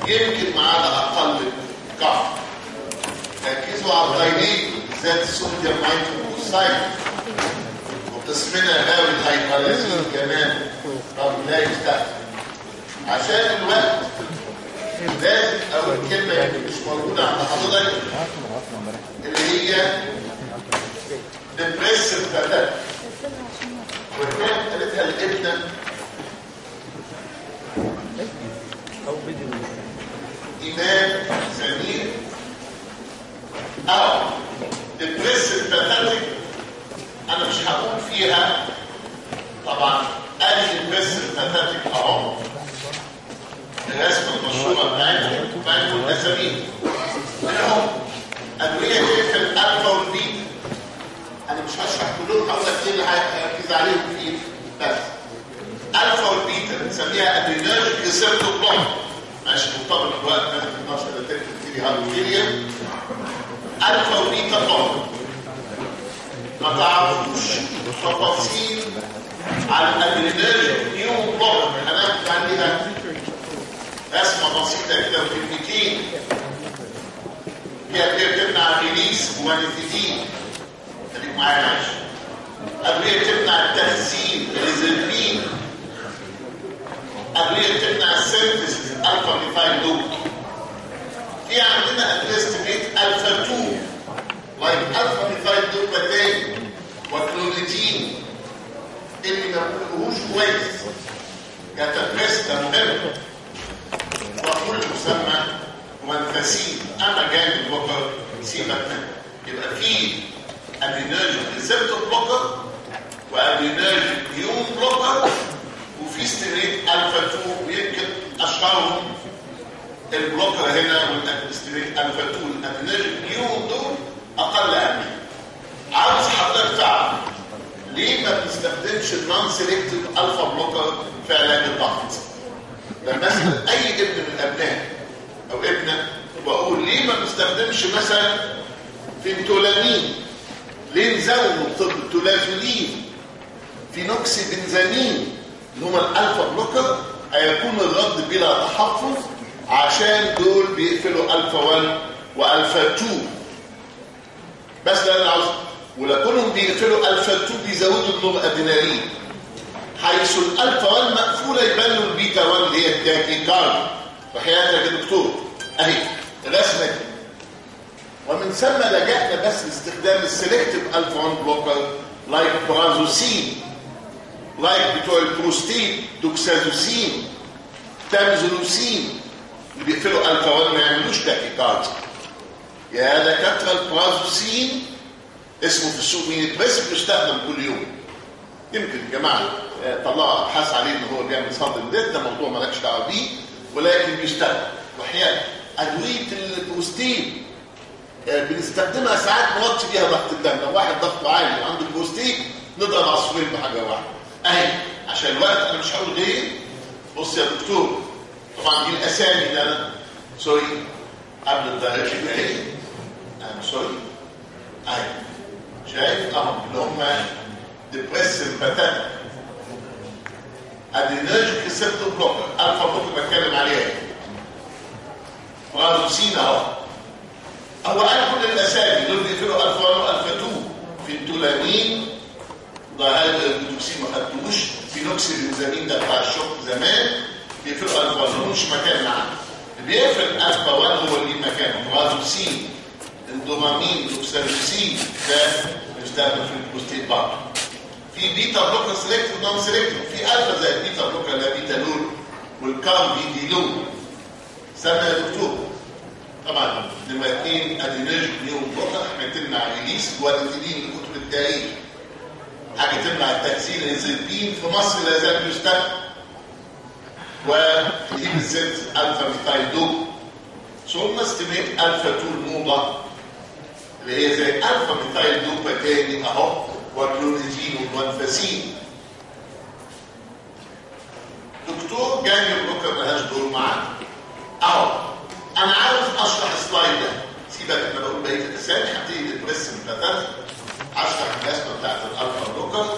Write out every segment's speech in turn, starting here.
يمكن ما عدا اقل كف ركزوا على الداينيك ذات الصوديوم نايتروكسيد وقسمنا هاوي الهايبرازين كمان طب لا يستخدم عشان الوقت لازم اول كلمه اللي مش موجوده عند حضرتك اللي هي ديبريسيف ثلاثه وكان قالتها الابنه إيمان سمير أو ديبريسيف باثاتيك أنا مش هقول فيها طبعا أدي ديبريسيف باثاتيك أهو الرسمة المشهورة بتاعتهم بتاعتهم الأسامي منهم أدوية تقفل الألفا والبيتا أنا مش هشرح كلهم هقول لك إيه اللي هركز عليهم فيه بس الفا والبيتا بنسميها ادرينرجيك ريسبتور بلوك ماشي مرتبط بالوقت انا في 12 دقيقه تبتدي هالوكيليا الفا وبيتا بلوك ما تعرفوش تفاصيل على الادرينرجيك نيو بلوك هناخد عليها رسمه بسيطه كده وكلمتين هي بتمنع ريليس جوانيتيدين خليك معايا معلش أدوية تمنع التخزين الريزربين أدوية تمنع السينثيسيس ألفا ميثايل دوب في عندنا أدوية ستيميت ألفا 2 لايك ألفا ميثايل دوب تاني وكلونيتين اللي ما بنقولهوش كويس كتدريس ده مهم وكل مسمى منفسين أما جانب الوقر سيبك منه يبقى في ادرينرجيك ريسبتور بلوكر وادرينرجيك نيون بلوكر وفي ستيريت الفا 2 ويمكن اشهرهم البلوكر هنا والستيريت الفا 2 الادرينرجيك نيون دول اقل اهميه عاوز حضرتك تعرف ليه ما بنستخدمش النون سيلكتيف الفا بلوكر في علاج الضغط لما اسال اي ابن من الابناء او ابنه واقول ليه ما بنستخدمش مثلا فينتولامين ليه نزود طب التولازولين فينوكسي بنزامين اللي هم الالفا بلوكر هيكون الرد بلا تحفظ عشان دول بيقفلوا الفا 1 والفا 2 بس ده انا عاوز ولكنهم بيقفلوا الفا 2 بيزودوا النور ادرينالين حيث الالفا 1 مقفوله يبان له البيتا 1 اللي هي التاكيكارد وحياتك يا دكتور اهي الرسمه دي ومن ثم لجأنا بس لاستخدام السلكتيف الفا 1 بلوكر لايك برازوسين لايك بتوع البروستيت دوكسازوسين تامزولوسين اللي بيقفلوا الفا 1 ما يعملوش تاكيكارد يا دكاتره البرازوسين اسمه في السوق مين بس بيستخدم كل يوم يمكن يا جماعه طلعوا ابحاث عليه ان هو بيعمل صدم ده ده موضوع مالكش دعوه بيه ولكن بيستخدم وحياه ادويه البروستين بنستخدمها ساعات نوطي بيها ضغط الدم لو واحد ضغطه عالي عنده البروستيت نضرب عصفورين بحاجه واحده اهي عشان الوقت انا مش هقول غير بص يا دكتور طبعا دي الاسامي اللي انا سوري قبل الدايركشن اهي انا سوري اهي شايف اهو اللي هم ديبريسيف باتاتا ادرينرجيك ريسبتور بلوكر الفا بلوكر بتكلم عليها برازوسين اهو هو قال كل الاسامي دول بيقفلوا الفا 1 والفا 2 في التولامين ده هذا البوتوكسين ما خدتوش فينوكسي البنزامين ده بتاع الشوك زمان بيقفلوا الفا 1 ملوش مكان معاه بيقفل الفا 1 هو اللي مكانه برازوسين الدوبامين دوكسالوسين ده بيستخدم في البروستيت برضه في بيتا بلوكر سيلكتيف نون سيلكتيف في الفا زي البيتا بلوكر اللي بيتا لول والكارب دي لول استنى يا دكتور طبعا نمرة اثنين ادينرجيك نيون بلوكر حاجه تمنع ريليس جوانتيدين الكتب التاريخ حاجه تمنع التكسير الانزيمين في مصر لا زال يستخدم ودي بالذات الفا ميثايل دوب ثم استميت الفا 2 الموضه اللي هي زي الفا ميثايل دوبا تاني اهو وكلونيجين والوانفاسين دكتور جاني بلوكر ملهاش دور معانا اهو انا عاوز اشرح السلايد ده سيبك انا بقول بقيه الاسامي هبتدي البريس بتاعتها اشرح الرسمه بتاعت الالفا بلوكر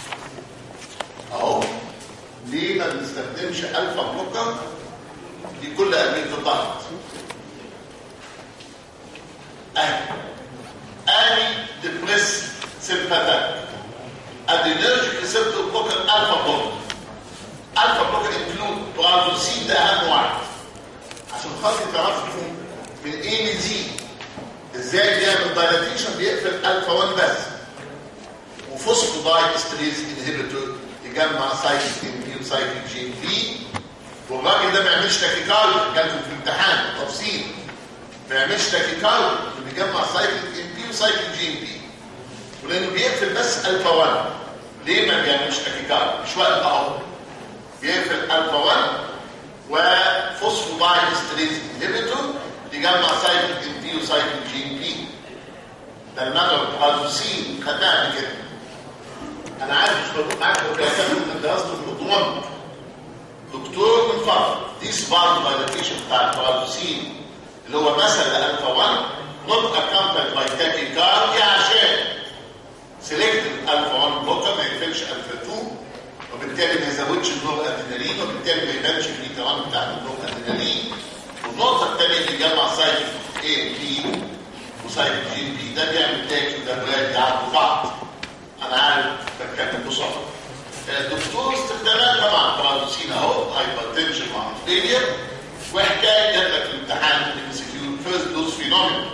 اهو ليه ما بنستخدمش الفا بلوكر دي كل ادويه الضغط اهي اني ديبريس سيمباثيك ادرينرجيك ريسبتور بلوكر الفا بلوكر الفا بلوكر انكلود برازوسين ده اهم واحد عشان خاطر تعرفوا من ايه لزي ازاي بيعمل دايلاتيشن بيقفل الفا 1 بس وفوسفودايد ستريز انهبيتور يجمع سايكل بي وسايكل جي بي والراجل ده ما يعملش تاكيكارديا جالكم في الامتحان تفصيل ما يعملش تاكيكارديا بيجمع سايكل ام بي وسايكل جي بي ولانه بيقفل بس الفا 1 ليه ما بيعملش تاكيكارديا مش وقت اهو بيقفل الفا 1 وفوسفودايد ستريز انهبيتور يجمع سايكل ام بي وسايكل جي بي ده المغرب الازوسين خدناها قبل كده انا عارف مش بقول معاكم كلام من دراسه الخطوات دكتور من فضل ديس بارد دايلاتيشن بتاع البارادوسين اللي هو مثل الفا 1 not accompanied by tachycardia عشان سيلكتيف الفا 1 بلوكر ما يقفلش الفا 2 وبالتالي ما يزودش النور ادرينالين وبالتالي ما يبانش البيتا 1 بتاع النور ادرينالين والنقطه الثانيه اللي جمع سايكل اي بي وسايكل جي بي ده بيعمل تاكي وده براد يعرفوا بعض انا عارف بتكلم بسرعه الدكتور استخدامات طبعا برادوسين اهو هايبرتنشن مع فيلير وحكايه جات لك الامتحان ام سي كيو فيرست دوز فينومين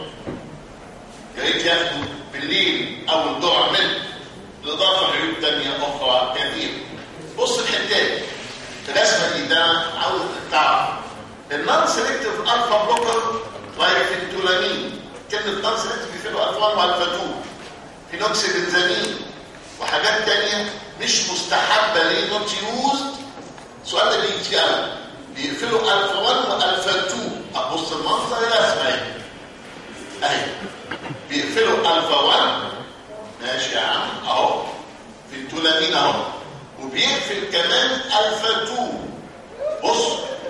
يا ريت ياخدوا بالليل اول دور منه بالاضافه لعيوب ثانيه اخرى كثيره بص الحتات الرسمه دي ده عاوز تعرف النون سيلكتيف الفا بلوكر لايك التولامين كلمه نون سيلكتيف بيفيدوا الفا 1 والفا 2 فينوكسي بنزامين وحاجات تانية مش مستحبة ليه نوت يوزد السؤال ده بيجي كتير قوي بيقفلوا الفا 1 والفا 2 ابص المنظر الرسمه اهي اهي بيقفلوا الفا 1 ماشي يا عم اهو في التولامين اهو وبيقفل كمان الفا 2 بص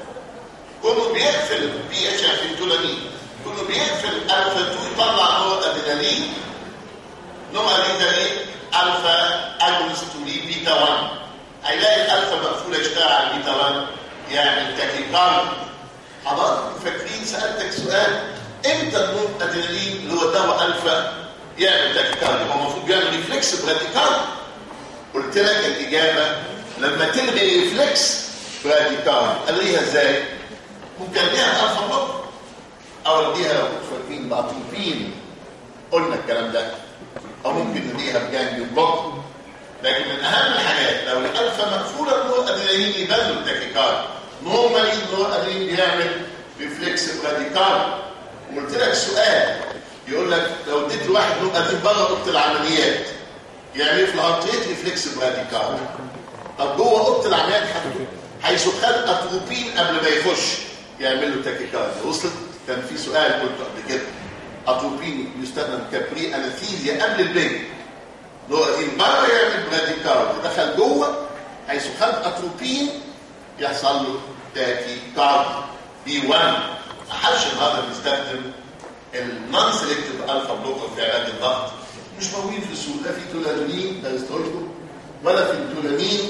كله بيقفل بي اتش في التولامين كله بيقفل الفا 2 يطلع نور ادرينالين نوع ده ايه الفا اجونست وليه بيتا 1 هيلاقي الالفا مقفوله يشتغل على البيتا 1 يعمل تاكيكارد حضرتك فاكرين سالتك سؤال امتى النور ادرينالين اللي هو دواء الفا يعمل تاكيكارد هو المفروض بيعمل ريفلكس براديكارد قلت لك الاجابه لما تلغي ريفلكس براديكارد الغيها ازاي ممكن اديها الفا بلوك او اديها لو كنتوا فاكرين بعطيفين قلنا الكلام ده او ممكن نديها بجانب بلوك لكن من اهم الحاجات لو الالفا مقفوله النور ادرينالين يبان له التاكيكارد نورمالي النور ادرينالين بيعمل ريفلكس براديكارد وقلت لك سؤال يقول لك لو اديت لواحد نور ادرينالين بره اوضه العمليات يعمل ايه في الهارتريت ريفلكس براديكارد طب جوه اوضه العمليات حيث خد اتروبين قبل ما يخش يعمل له تاكيكارد وصلت كان في سؤال قلته قبل كده اتروبين يستخدم كبري انستيزيا قبل البنج نورين بره يعمل براديكارد دخل جوه حيث خد اتروبين يحصل له تاكي كارد بي 1 ما حدش النهارده بيستخدم النون سيلكتيف الفا بلوكر في علاج الضغط مش موجودين في السوق لا في تولادولين ده يستويكم ولا في التولامين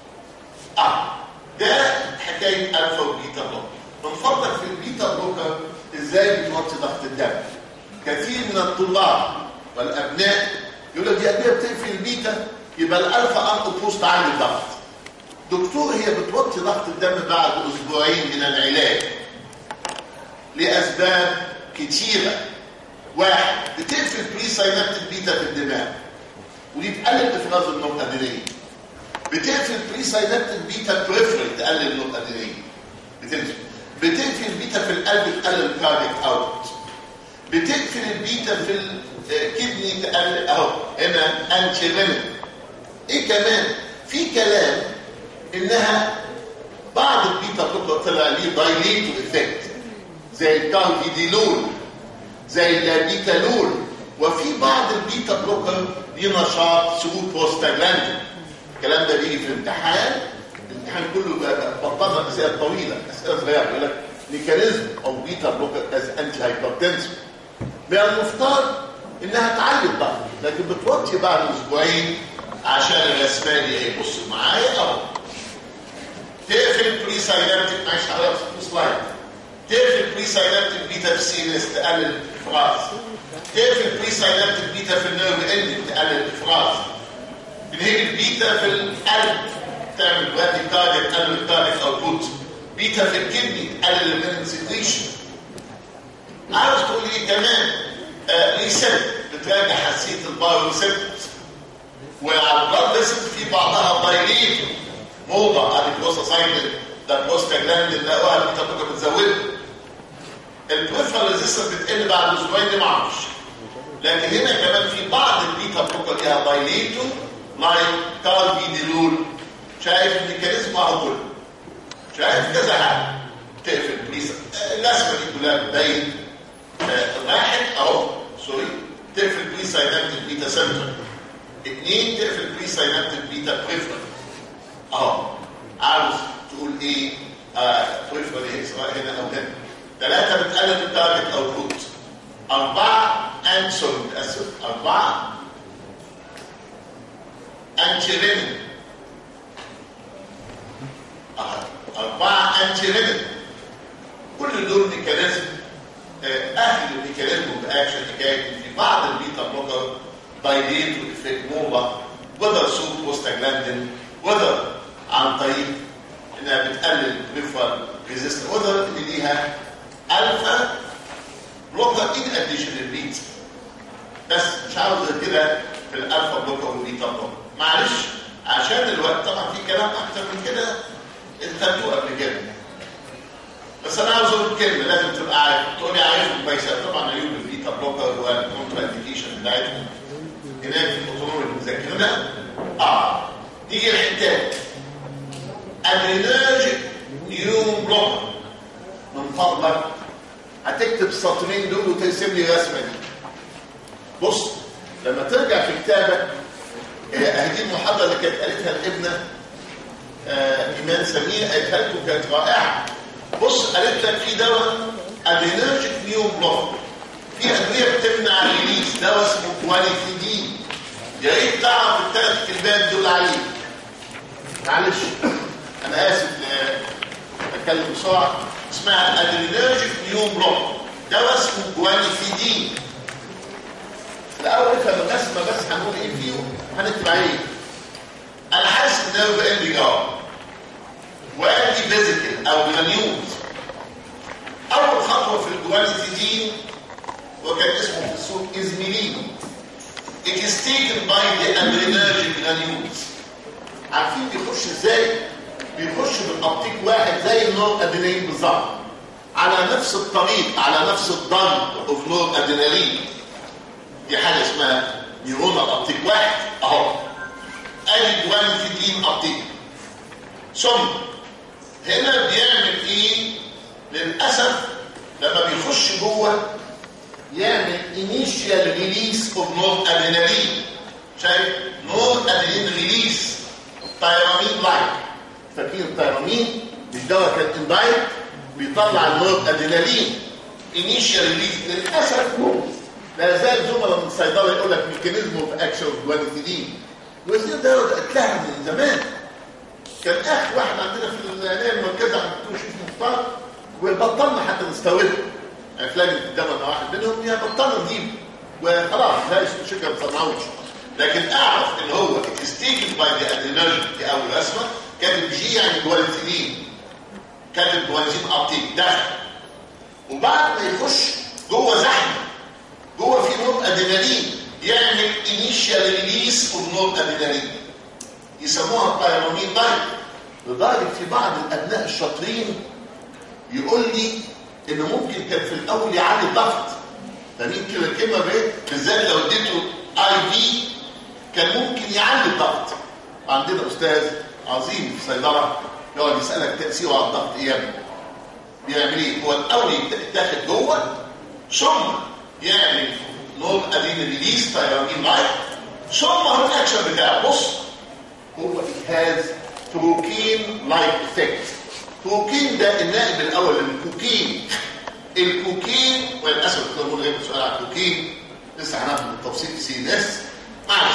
اه ده حكايه الفا وبيتا بلوكر من فضلك في البيتا بلوكر ازاي بتوطي ضغط الدم كثير من الطلاب والابناء يقول لك دي ادويه بتقفل البيتا يبقى الالفا ان اوبوست تعلي الضغط دكتور هي بتوطي ضغط الدم بعد اسبوعين من العلاج لاسباب كتيره واحد بتقفل بري ساينابتيك بيتا في الدماغ ودي تقلل افراز النورادرينالين بتقفل بري ساينابتيك بيتا بريفرال تقلل النورادرينالين بتقفل بتقفل البيتا في القلب تقلل الكارديك اوت بتقفل البيتا في الكدني تقلل اهو هنا انتي رينين ايه كمان في كلام انها بعض البيتا بلوكر طلع ليه دايليتو افكت زي الكالفيديلول زي البيتالول وفي بعض البيتا بلوكر ليه نشاط سلوك بوستاجلاندين الكلام ده بيجي في الامتحان الامتحان كله بطلنا اسئله طويله اسئله صغيره يقول لك ميكانيزم او بيتا بلوكر از انتي هايبرتنسف من المفترض انها تعلي الضغط لكن بتوطي بعد اسبوعين عشان الرسمالي ايه بصوا معايا اهو تقفل بري ساينابتيك معلش حضرتك سلايد بري ساينابتيك بيتا في السي ان اس تقلل الافراز تقفل بري ساينابتيك بيتا في النيرف اند تقلل الافراز بنهيج البيتا في القلب تعمل وادي كارديك تقلل الكارديك اوتبوت بيتا في الكدني تقلل المينين سكريشن عاوز تقول ايه كمان آه ريسيت بتراجع حساسيه البايو ريسبتورز وعلى البلاد فيسل في بعضها دايليت موضع ادي بروستاسايكل ده بروستاجلاندين ده واحد انت كنت بتزوده البريفرال ريزيستنس بتقل بعد اسبوعين دي ما اعرفش لكن هنا كمان في بعض البيتا بلوكر ليها دايليتو لايك كاربيديلول شايف الميكانيزم اهو كله شايف كذا حاجه تقفل بليس الرسمه دي كلها بتبين واحد اهو سوري تقفل بري ساينابتيك بيتا سنتر اثنين تقفل بري ساينابتيك بيتا بريفرال اهو عاوز تقول ايه آه بريفرال ايه سواء هنا او هنا ثلاثة بتقلل التارجت اوتبوت أربعة أنسول متأسف أربعة أنتيرينين أربعة أنتيرينين كل دول ميكانيزم أهل الميكانيزم بأكشن حكاية في بعض البيتا بلوكر دايليت وإفكت مولا وذر سوب بوستاجلاندين وذر عن طريق إنها بتقلل بريفرال ريزيستنس وذر اللي ليها الفا بلوكر ان اديشن للبيتا بس مش عاوز كده في الالفا بلوكر والبيتا بلوكر معلش عشان الوقت طبعا في كلام اكتر من كده انتهتوه قبل كده بس انا عاوز اقول كلمه لازم تبقى عارف تقول لي عارفهم كويس طبعا عيوب البيتا بلوكر والكونترا انديكيشن بتاعتهم هناك في الاوتونومي اللي مذاكرينها اه نيجي الحتات ادرينرجيك نيوم بلوكر من فضلك هتكتب السطرين دول وترسم لي الرسمه دي بص لما ترجع في كتابك اهدي المحاضره اللي كانت قالتها الابنه آه ايمان سمير قالتها لكم كانت رائعه بص قالت لك في دواء ادرينرجيك نيوم بلوك في ادويه بتمنع الريليز دواء اسمه كواليفيدين يا ريت تعرف الثلاث كلمات دول عليه معلش انا اسف اتكلم بسرعه اسمها ادرينرجيك نيوم بلوك دواء اسمه كواليفيدين الاول افهم الرسمه بس هنقول ايه فيه هنكتب عليه انا حاسس ان ده بقى اللي جاوب وادي فيزيكال او جرانيوز اول خطوه في الجواليتيدين وكان اسمه في السوق ازميلين it is taken by the adrenergic granules عارفين بيخش ازاي بيخش بالابتيك واحد زي النور ادرينالين بالظبط على نفس الطريق على نفس الضغط اوف نور ادرينالين دي حاجه اسمها نيورونال ابتيك واحد اهو ادي جواليتيدين ابتيك ثم هنا بيعمل ايه للاسف لما بيخش جوه يعمل انيشيال ريليس اوف نور ادرينالين شايف نور ادرينالين ريليس تايرامين لايك فاكرين التايرامين مش دواء كان اندايركت بيطلع النور ادرينالين انيشيال ريليس للاسف لا زال زملاء من الصيدله يقول لك ميكانيزم اوف اكشن اوف جوانيتيدين الوزير ده اتلهى من زمان كان اخر واحد عندنا في العنايه المركزه عند الدكتور شريف مختار وبطلنا حتى نستورده يعني فلان قدامنا واحد منهم يا بطلنا نجيب وخلاص لا الشركه ما بتصنعوش لكن اعرف ان هو ستيكن باي ذا ادرينالجين في اول رسمه كانت جي يعني جوالتينين كانت جوالتين ابتيك دخل وبعد ما يخش جوه زحمه جوه في نور ادرينالين يعمل انيشال ريليس اوف نور ادرينالين يسموها البايرامين دايت لدرجه في بعض الابناء الشاطرين يقول لي انه ممكن كان في الاول يعلي الضغط فاهمين كده الكلمه بايه بالذات لو اديته اي في كان ممكن يعلي الضغط عندنا استاذ عظيم في صيدله يقعد يسالك تاثيره على الضغط ايه يا ابني بيعمل ايه هو الاول يتاخد جوه ثم يعمل نور ادين ريليس تايرامين لايت ثم هو الاكشن بتاعه بص هو it has protein like effect بروكين ده النائب الاول للكوكين الكوكين وللاسف الطلبون غير سؤال عن الكوكين لسه هناخد بالتفصيل في سي ان اس معلش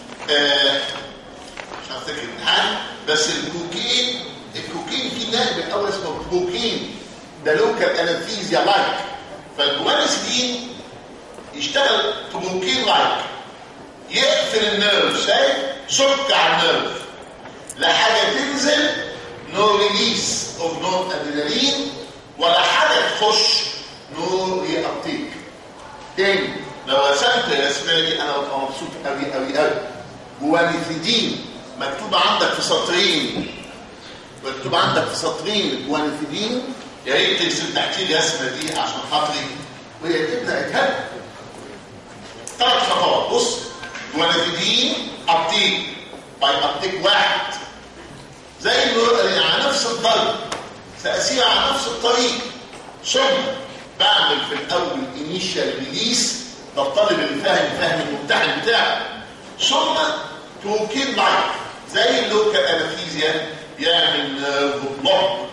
آه مش هفتكر الامتحان بس الكوكين الكوكين في نائب الاول اسمه بروكين ده لوكال انستيزيا لايك فالجوانسيدين يشتغل بروكين لايك يقفل النيرف شايف شك على النيرف لا حاجه تنزل نو ريليس اوف نور ادرينالين ولا حاجه تخش نو ري ابتيك تاني لو رسمت الرسمه دي انا ببقى مبسوط قوي قوي قوي جوانيثيدين مكتوب عندك في سطرين مكتوب عندك في سطرين جوانيثيدين يا ريت ترسم تحتيه الرسمه دي عشان خاطري وهي تبدا تهب ثلاث خطوات بص جوانيثيدين ابتيك باي ابتيك واحد زي اللي على نفس الضرب تاثير على نفس الطريق ثم بعمل في الاول انيشال ريليس ده الطالب اللي فاهم فاهم الممتحن بتاعه ثم توكيل لايك زي اللوكال انستيزيا يعمل بلوك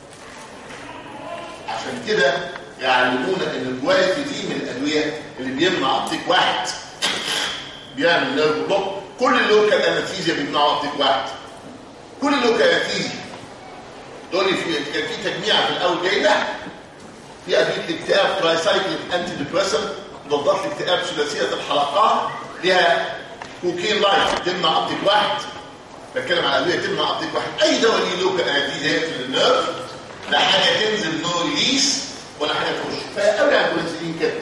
عشان كده يعلمونا ان الجواليتي دي من الادويه اللي بيمنع ابتيك واحد بيعمل نيرف بلوك كل اللوكال انستيزيا بيمنعوا ابتيك واحد كل اللوكال انستيزيا دول في كان في تجميع في الاول جاي لا في ادويه الاكتئاب ترايسايكليك انتي ديبريسنت مضادات الاكتئاب ثلاثيه الحلقات ليها كوكين لايف تمنع ابتيك واحد بتكلم على ادويه تمنع ابتيك واحد اي دواء ليه لوكال انستيزيا يقفل النيرف لا حاجه تنزل نو ريليس ولا حاجه تخش فقوي على الكوليسترين كده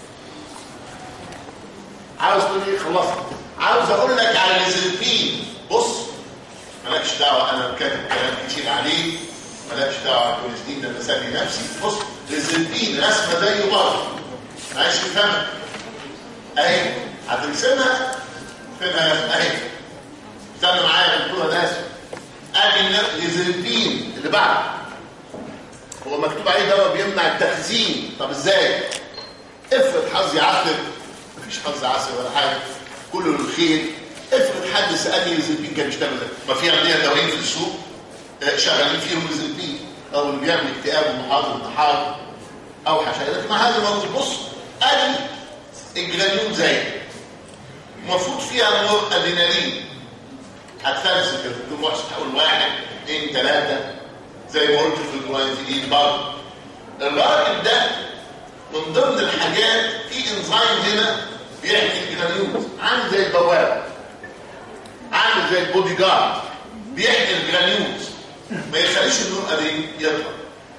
عاوز تقول ايه خلصت عاوز اقول لك على الازلفين بص مالكش دعوه انا كاتب كلام كتير عليه مالكش دعوه الكوليسترين ده بسمي نفسي بص الازلفين رسمه زي برضه معلش تفهمها اهي هترسمها فينها اهي استنى معايا يا دكتوره ناس ادي الازلفين اللي بعد هو مكتوب عليه دواء بيمنع التخزين طب ازاي افرض حظي عسل مفيش حظ عسل ولا حاجه كله للخير افرض حد سالني الزلبين كان بيشتغل ازاي ما في عندنا دوايين في السوق شغالين فيهم الزلبين او اللي بيعمل اكتئاب ومحاضر انتحار او حشائش لكن مع هذا الموضوع بص ادي الجرانيول زي المفروض فيها نور ادرينالين هتفلسف يا دكتور محسن هقول واحد اثنين ثلاثه زي ما قلت في الجوانتيدين برضه الراجل ده من ضمن الحاجات في انزيم هنا بيحمي الجرانيول عامل زي البوابه عامل زي البودي جارد بيحمي الجرانيول ما يخليش النور قديم يطلع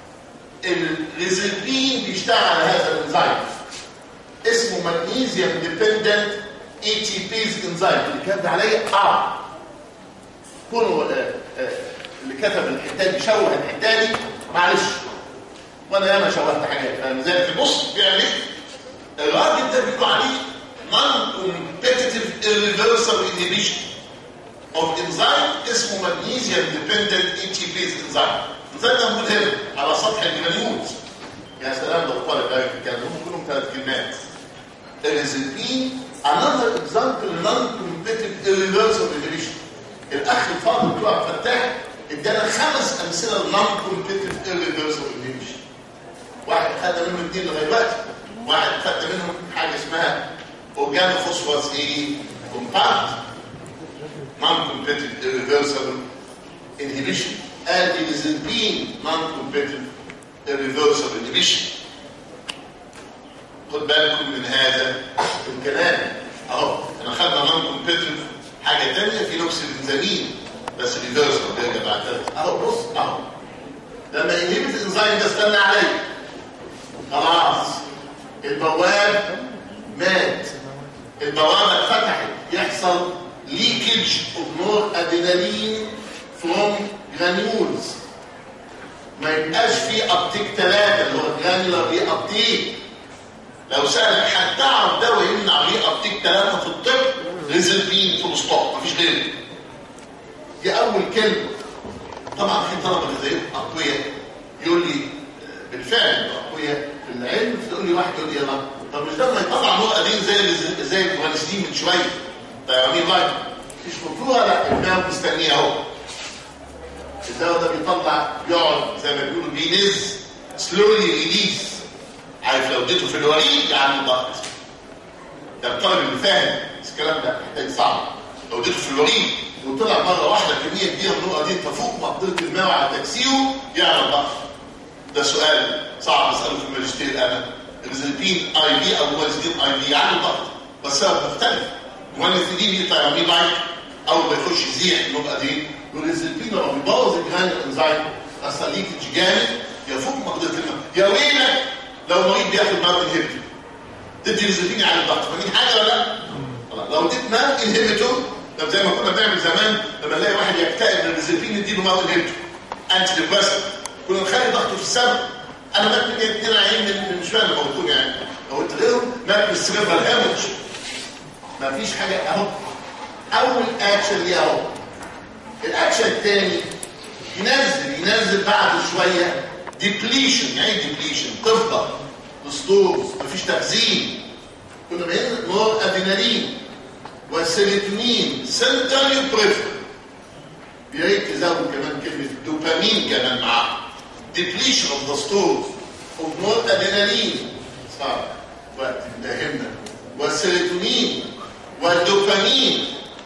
الريزلبين بيشتغل على هذا الانزيم اسمه مغنيسيوم ديبندنت اي تي بيز انزيم اللي كاتب عليه اه كونه آه آه اللي كتب الحته دي شوه الحته دي معلش وانا ياما شوهت حاجات فاهم ازاي في بص بيعمل ايه الراجل ده بيقول عليه non competitive irreversible inhibition of enzyme اسمه magnesium dependent ATPase enzyme الانزيم ده موجود هنا على سطح الجرانيول يا سلام لو طالب قوي في الكلام هم كلهم ثلاث كلمات الريزلبين another example non competitive irreversible inhibition الاخ الفاضل بتوع فتاح ادانا خمس امثله نون كومبيتيف ايرفيرسبل انهبيشن واحد خد منهم اثنين لغايه دلوقتي واحد خد منهم حاجه اسمها اورجانو فوسفورس ايه كومباوند نون كومبيتيف ايرفيرسبل انهبيشن قال الازلبين نون كومبيتيف ايرفيرسبل انهبيشن خد بالكم من هذا الكلام اهو انا خدنا نون كومبيتيف حاجه ثانيه في نفس البنزامين بس ريفيرس بيرجع بعد كده اهو بص اهو لما ينهبت الانزيم ده استنى عليه خلاص البواب مات البوابه اتفتحت يحصل ليكج اوف نور ادينالين فروم جرانيولز ما يبقاش في ابتيك ثلاثه اللي هو جرانيولار ري ابتيك لو سالك حد تعرف دواء يمنع ري ابتيك ثلاثه في الطب ريزلبين فول ستوب مفيش غيره دي اول كلمه طبعا في طلبه زي اقوياء يقول لي بالفعل اقوياء في العلم تقول لي واحد يقول لي يلا طب مش ده ما يطلع نوع قديم زي زي الفلسطين من شويه طيب لايف مش مطلوبه لا الدواء مستنيه اهو الدواء ده بيطلع يقعد زي ما بيقولوا بينز سلولي ريليز عارف لو اديته في الوريد يعمل ضغط ده الطالب اللي فاهم الكلام ده محتاج صعب لو اديته في الوريد وطلع مره واحده كميه كبيره من النقطه دي تفوق مقدره الماء على تكسيره يعمل ضغط ده سؤال صعب اساله في الماجستير انا الريزلبين اي بي او ماجستير اي بي يعني ضغط بس سبب مختلف المونيثيدين يطلع يعمل لايك اول ما يخش يزيح النقطه دي والريزلبين لما بيبوظ الجراند انزايم اصلا ليكج جامد يفوق مقدره الماء يا ويلك لو مريض بياخد مرض انهبيتور تدي ريزلبين على الضغط فاهمين حاجه ولا لا؟ لو اديت مال انهبيتور طب زي ما كنا بنعمل زمان لما نلاقي واحد يكتئب من الريزلبين نديله مال انهبيتور انتي ديبريسنت كنا نخلي ضغطه في السماء انا مات مني اتنين عيين من مش فاهم موتون يعني لو قلت غيرهم مات من السيرفر هامج ما فيش حاجه اهو اول اكشن ليه اهو الاكشن الثاني ينزل ينزل بعد شويه ديبليشن يعني ديبليشن تفضل الستورز مفيش تخزين كنا بننزل نور ادينالين والسيروتونين سنترال بريفر يا ريت تزود كمان كلمه دوبامين كمان معاها depletion of the stores of noradrenaline صار وقت داهمنا والسيروتونين والدوبامين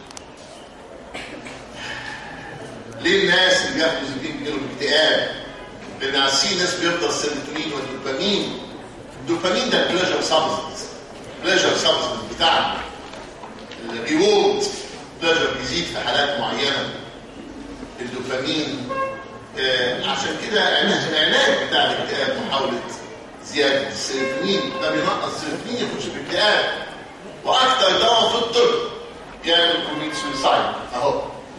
ليه الناس اللي بياخدوا زبين بيجيلهم اكتئاب؟ لان عارفين ناس بيفضل السيروتونين والدوبامين الدوبامين ده بليجر سبستنس بليجر سبستنس بتاعنا الريورد بليجر بيزيد في حالات معينه الدوبامين آه عشان كده العلاج بتاع الاكتئاب محاولة زيادة السيروتونين ده بينقص السيروتونين يخش في الاكتئاب واكثر دواء في الطب يعمل كوميت سويسايد اهو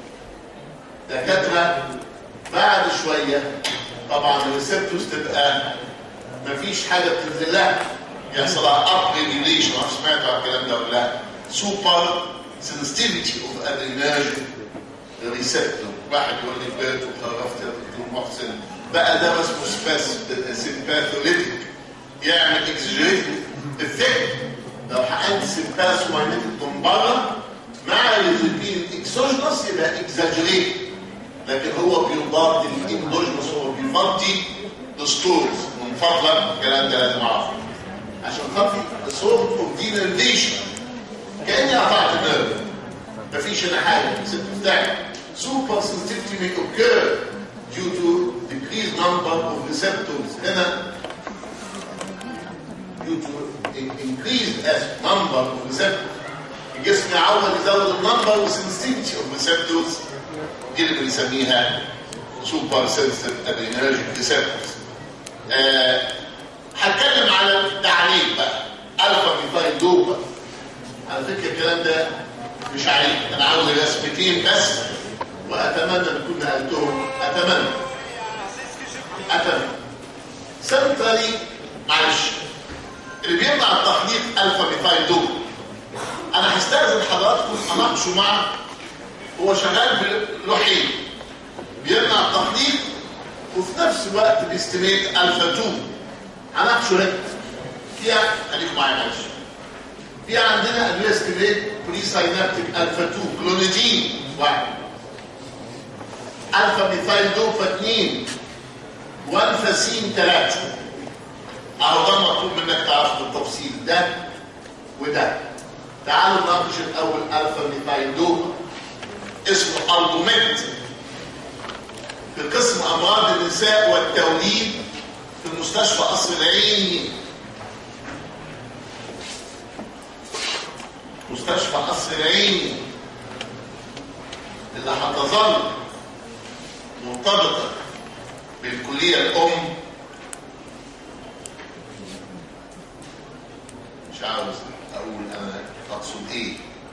دكاترة بعد شوية طبعا الريسبتورز تبقى مفيش حاجة بتنزل لها يحصل لها اب ريجيليشن ما سمعتوا على الكلام ده ولا لا سوبر سنسيتيفيتي اوف ادريناجين ريسبتور واحد يقول لي بيت وخرفت يا دكتور محسن بقى ده اسمه سيمباثوليتيك يعمل اكزجريت افكت لو حقنت سيمباثوماينيتك من بره مع الريزلبين اكسوجنس يبقى اكزاجريت لكن هو بيضاد الاندوجنس هو بيفضي الستورز من فضلك الكلام ده لازم اعرفه عشان خاطر صوت اوف دينرفيشن كاني قطعت النيرف مفيش هنا حاجه الست بتاعي super sensitivity may occur due to decreased number of receptors هنا due to increased number of receptors الجسم يعود يزود النمبر والسنسيتيفيتي اوف ريسبتورز دي اللي بنسميها سوبر سنسيتيف ادرينرجيك ريسبتورز هتكلم على التعليق بقى الفا ميثايل دوبا على فكره الكلام ده مش عليك انا عاوز رسمتين بس واتمنى ان اكون نقلتهم اتمنى اتمنى سنترالي معلش اللي بيمنع التخليط الفا ميثايل دوبا انا هستاذن حضراتكم اناقشه مع هو شغال بلوحين بيمنع التخليط وفي نفس الوقت بيستميت الفا 2 هناقشه هنا فيها خليكم معايا معلش في عندنا ادويه ستيميت بري ساينابتيك الفا 2 كلونيدين واحد الفا ميثايل دوبا 2 والفاسين 3 اهو ده مطلوب منك تعرف بالتفصيل ده وده تعالوا نناقش الاول الفا ميثايل دوبا اسمه البوميت في قسم امراض النساء والتوليد في المستشفى قصر العيني مستشفى قصر العيني اللي هتظل مرتبطه بالكليه الام مش عاوز اقول انا اقصد ايه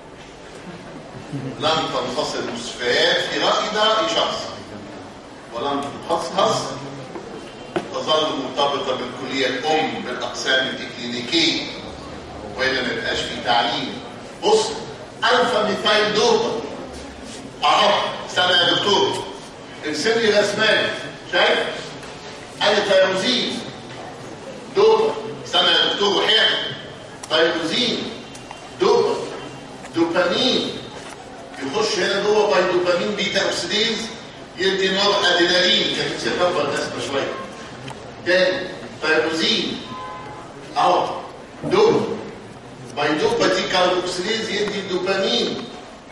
لن تنفصل المستشفيات في رايي ده راي شخصي ولن تتخصص تظل مرتبطه بالكليه الام بالاقسام الاكلينيكيه والا ما يبقاش في تعليم بص الفا ميثايل دوبا اهو استنى يا دكتور ارسم لي رسمات شايف ادي تيروزين دوبا استنى يا دكتور وحياتك تيروزين دوبا دوبامين يخش هنا جوه باي دوبامين بيتا اوكسيديز يدي نوع ادينالين كان نفسي اكبر الاسم شويه تاني تيروزين اهو دوبا باي دوبا دي كاربوكسيليز يدي دوبامين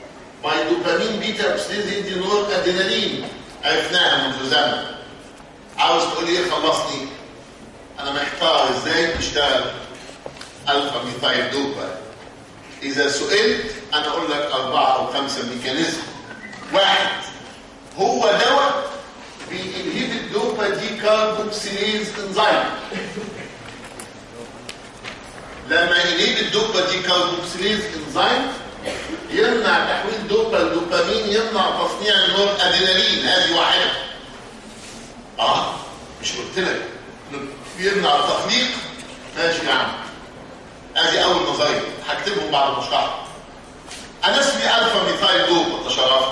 باي دوبامين بيتا اوكسيليز يدي نور ادينالين عرفناها منذ زمن عاوز تقول لي ايه خلصني انا محتار ازاي تشتغل الفا ميثايل دوبا اذا سئلت انا اقول لك اربعه او خمسه ميكانيزم واحد هو دواء بينهبت دوبا دي كاربوكسيليز انزيم لما ينهبت دوبا دي كاربوكسيليز انزيم يمنع تحويل دوبا الدوبامين يمنع تصنيع النور ادرينالين هذه واحده اه مش قلت لك يمنع التخليق ماشي يا عم ادي اول نظريه هكتبهم بعد ما اشرحها انا اسمي الفا ميثايل دوبا تشرفت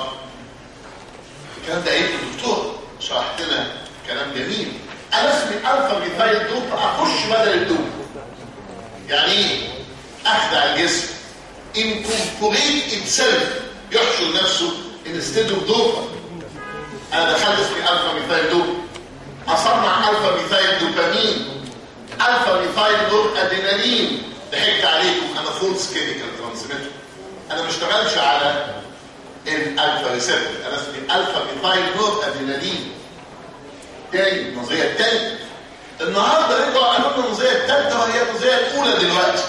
الكلام ده قلت الدكتور شرحت لنا كلام جميل انا اسمي الفا ميثايل دوبا اخش بدل الدوبا يعني ايه اخدع الجسم incorporate itself يحشر نفسه instead of دوبا انا دخلت اسمي الفا ميثايل دوبا اصنع الفا ميثايل دوبامين الفا ميثايل نور ادينالين ضحكت عليكم انا فولس كيميكال ترانسميتر انا ما اشتغلش على الالفا ريسبتور انا اسمي الفا ميثايل نور ادينالين تاني النظريه الثالثه النهارده رجعوا قالوا لنا النظريه الثالثه وهي النظريه الاولى دلوقتي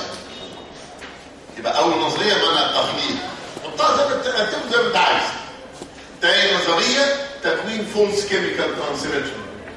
يبقى اول نظريه منع التخليط حطها زي ما انت كتبت زي ما انت عايز تاني نظريه تكوين فولس كيميكال ترانسميتر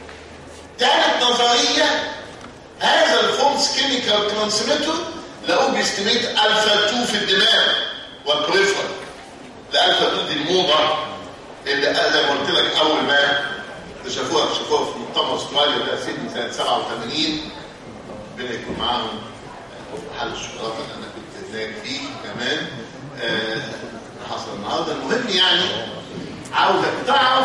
ثالث نظريه هذا الفولس كيميكال ترانسميتر لقوه بيستميت الفا 2 في الدماغ والبريفرال الالفا 2 دي الموضه اللي زي ما قلت لك اول ما اكتشفوها اكتشفوها في مؤتمر استراليا ده سيدني سنه 87 ربنا يكون معاهم محل الشوكولاته اللي انا كنت هناك فيه كمان آه حصل النهارده المهم يعني عاوزك تعرف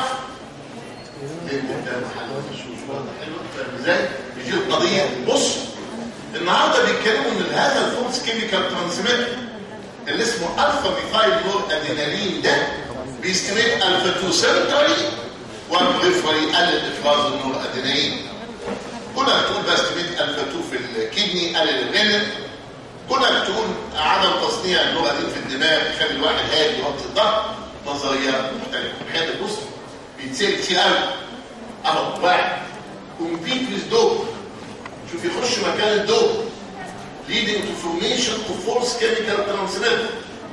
لان ده محل الشوكولاته حلو فاهم ازاي؟ بيجي القضيه بص النهارده بيتكلموا ان هذا الفورس كيميكال ترانسميتر اللي اسمه الفا ميثايل نور ادينالين ده بيستميت الفا 2 سنتري والبريفري يقلل افراز النور ادينالين كنا تقول بستميت الفا 2 في الكدني قلل الرنين كنا بتقول عدم تصنيع النور ادينالين في الدماغ يخلي الواحد هادي يوطي الضغط نظريات مختلفه حته بص بيتسال كتير قوي اهو واحد كومبيت ويز دوب شوف يخش مكان الدوب leading to formation of false chemical transmitter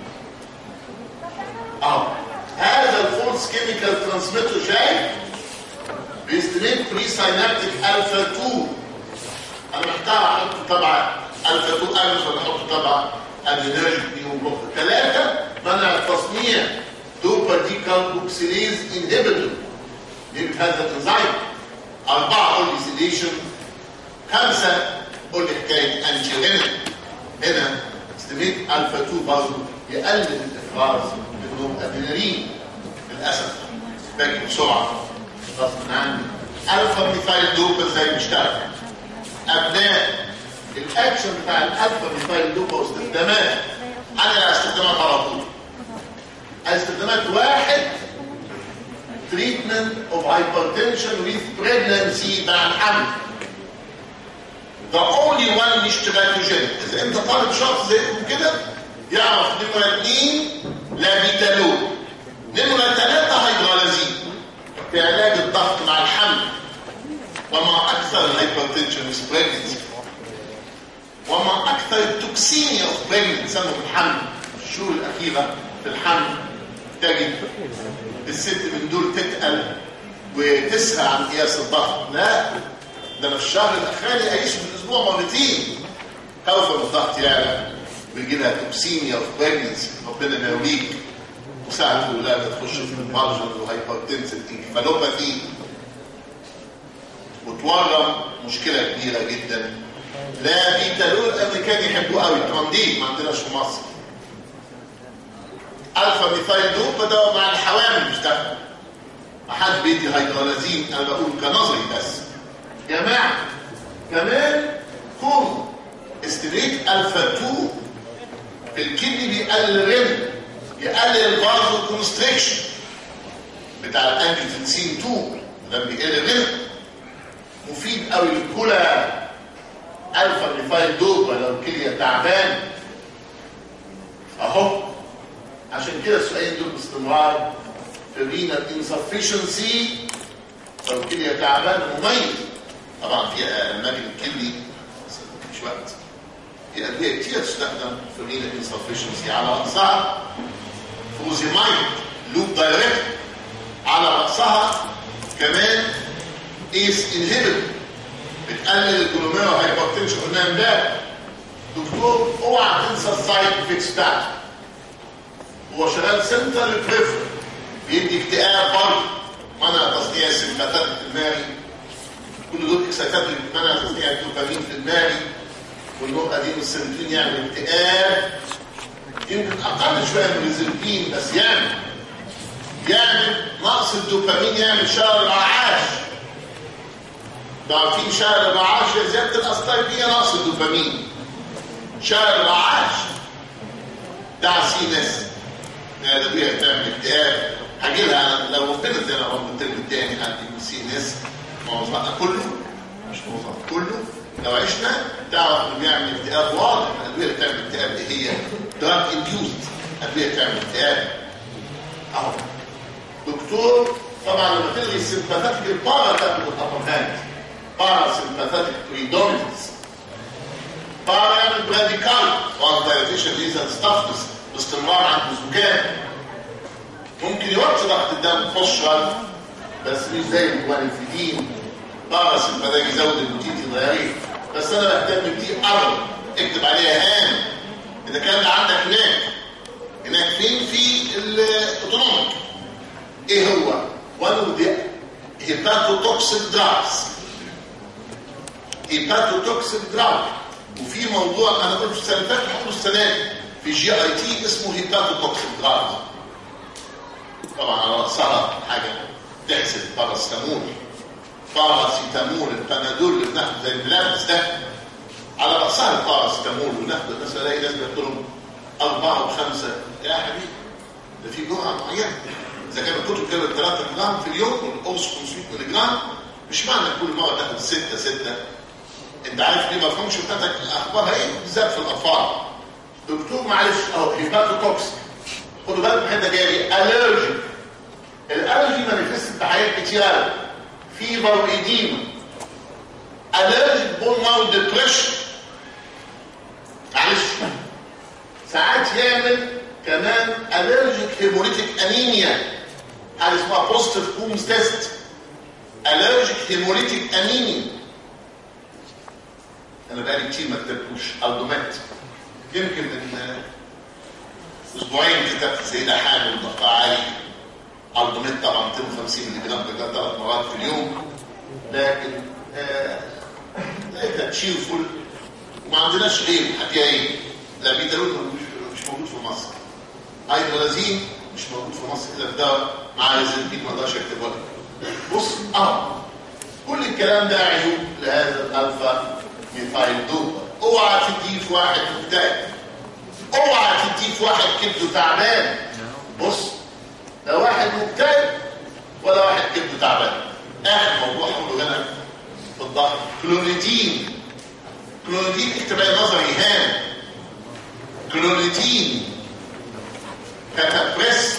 اهو هذا الفولس كيميكال ترانسميتر شايف بيستميت بري ساينابتيك الفا 2 انا محتاج احط تبع الفا 2 الفا ولا احط تبع ادينرجيك نيو ثلاثه منع التصنيع دوبا دي كاربوكسيليز انهبيتور نيبت هذا الانزيم اربعه قول لي سيديشن خمسه قول لي حكايه انجيولين هنا استميت الفا 2 برضه يقلل الافراز بدون ادرينالين للاسف باجي بسرعه غصب عني الفا ميثايل دوبا ازاي بيشتغل ابناء الاكشن بتاع الالفا ميثايل دوبا واستخدامات انا استخدامات على طول استخدامات واحد treatment of hypertension with pregnancy مع الحمل the only one مش تباتوجين اذا انت طالب شخص زيكم كده يعرف نمرة اتنين لابيتالول نمرة تلاتة هيدرالازين في علاج الضغط مع الحمل وما اكثر الهايبرتنشن والبريجنسي وما اكثر التوكسينيا اوف بريجنسي سنة الحمل الشهور الاخيرة في الحمل تجد الست من دول تتقل وتسهى عن قياس الضغط لا ده انا في الشهر الاخراني اعيش في الاسبوع مرتين خوفا من الضغط يعلى ويجي لها توكسيميا اوف بريجنسي ربنا ما يوليك وساعة الولادة تخش في المارجن وهايبرتنسيف انكفالوباثي وتورم مشكلة كبيرة جدا لا بيتالول الامريكان يحبوه قوي تراندين ما عندناش في مصر الفا ميثايل دوب ده مع الحوامل بيشتغل ما حد بيدي هيدرالازين انا بقول كنظري بس جماعه كمان كون استريت الفا 2 في الكدني بيقلل الرم يقلل الفازو كونستريكشن بتاع الانجيوتنسين 2 ده بيقلل الرم مفيد قوي للكلى الفا ميثايل دوبا لو الكليه تعبان اهو عشان كده السؤالين دول باستمرار في الرينال insufficiency لو الكليه تعبان مميز طبعا في اماكن الكلي مش وقت في ادويه كتير تستخدم في رينال انسفشنسي على راسها فوزيمايد لوب دايركت على راسها كمان ايس انهبيتور بتقلل الجلوميرو هايبرتنشن قلنا امبارح دكتور اوعى تنسى السايد افكتس بتاعته هو شغال سنتر بريفر بيدي اكتئاب برضه منع تصنيع السمباتات الماري كل دول اكساتات منع تصنيع الدوبامين في الماري والنقطه دي من السنتين يعمل اكتئاب يمكن اقل شويه من الزلبين بس يعمل يعمل نقص الدوبامين يعمل شهر الرعاش عارفين شهر الرعاش يا زياده الاسطيبيه نقص الدوبامين شهر الرعاش ده سينس الادويه بتعمل اكتئاب هجي لها لو قلت انا رب الترم الثاني عندي سينس موضوعنا كله مش موضوع كله لو عشنا تعرف انه بيعمل اكتئاب واضح الادويه اللي بتعمل اكتئاب دي هي دراج انديوزد ادويه بتعمل اكتئاب اهو دكتور طبعا لما تلغي السمباثاتيك البارا تاخد الابر هاند بارا سمباثاتيك بريدوميننس بارا يعمل براديكال وان دايليتيشن ليزر ستافنس باستمرار عند الزجاج ممكن يوطي ضغط الدم فشل بس مش زي الموالفدين بارا سمباثيك يزود البروتين الغيري بس انا بهتم بدي ارض اكتب عليها هام اذا كان عندك هناك هناك فين في الاوتونوميك ايه هو one of the hepatotoxic drugs hepatotoxic drug وفي موضوع انا قلت السنه اللي فاتت هقوله السنه دي في جي اي تي اسمه hepatotoxic drug طبعا على راسها حاجه تحسب باراسيتامول باراسيتامول البنادول اللي بناخده زي الملابس ده على راسها الباراسيتامول وناخده مثلا الاقي ناس بياخدوا اربعه وخمسه يا حبيبي ده في جرعه معينه اذا كان الكتب كانت 3 جرام في اليوم والقرص 500 ملي جرام مش معنى كل مره تاخد 6 6 انت عارف ليه ما فهمش بتاعتك اخبارها ايه بالذات في الاطفال دكتور معلش اهو هيباتوتوكسيك خدوا بالكم الحته جايه دي الرجي الالرجي مانيفست بحاجات كتير قوي فيبر وايديما الرجي بون ماو ديبريشن معلش ساعات يعمل كمان الرجيك هيموليتيك انيميا حاجه اسمها بوزيتيف كومز تيست الرجيك هيموليتيك انيميا انا بقالي كتير ما كتبتوش الدومات يمكن من اسبوعين كتبت سيدة حامل ضغطها عالي الدومات طبعا 250 ملي جرام ده ثلاث مرات في اليوم لكن آه لقيتها تشيلفول وما عندناش غير حكايه ايه لا بيتالون مش موجود في مصر هيدرازين مش موجود في مصر الا في دواء مع ريزنتين ما اقدرش اكتبه لك بص اه كل الكلام ده عيوب لهذا الالفا ميثايل دوبا اوعى تديه في واحد مكتئب اوعى تديه في واحد كبده تعبان بص لا واحد مكتئب ولا واحد كبده تعبان اخر موضوع هقوله هنا في الضغط كلونيدين كلونيدين اكتب عليه نظري هام كلونيدين كتبريس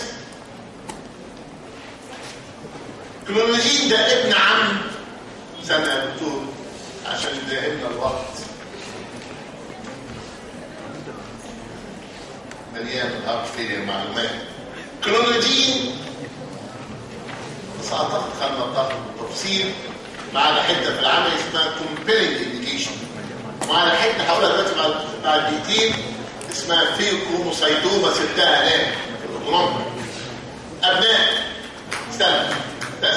كلونيدين ده ابن عم سنة يا دكتور عشان يدهمنا الوقت مليان الهارت فيلير معلومات كلونيدين بس اعتقد خدنا الضغط بالتفصيل معنا حته في العمل اسمها كومبيلنج انديكيشن ومعنا حته هقولها دلوقتي بعد بعد دقيقتين اسمها فيوكروموسايتوما سبتها هناك في الاوتونوميا ابناء استنى بس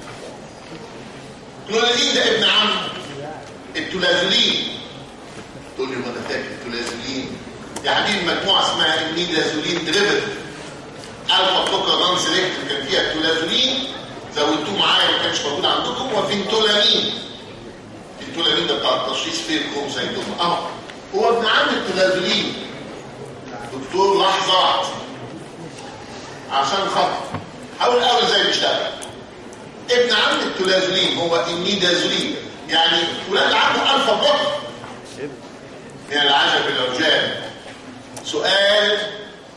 كلونيدين ده ابن عم التولازولين تقول لي وانا فاكر التولازولين يا حبيبي مجموعه اسمها الميدازولين دريفت الفا بلوكر نون سيلكتيف كان فيها التولازولين زودتوه معايا ما كانش موجود عندكم وفينتولامين التولامين ده بتاع التشخيص في الكروموسايتوما اهو هو ابن عم التولازولين دكتور لحظات عشان خاطر حاول الاول ازاي بيشتغل ابن عم التولازولين هو الميدازولين يعني ولاد عمه الفا بلوكر من العجب العجاب سؤال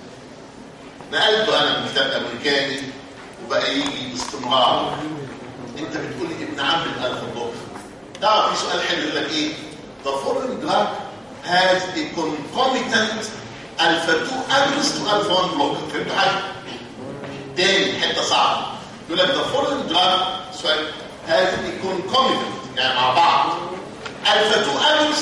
نقلته انا من كتاب امريكاني وبقى يجي باستمرار انت بتقول لي ابن عم الالفا بلوك تعرف في سؤال حلو يقول لك ايه the following drug has a concomitant alpha 2 agonist to alpha 1 blocker فهمتوا حاجه تاني حته صعبه يقول لك the following drug سؤال has a concomitant يعني مع بعض alpha 2 agonist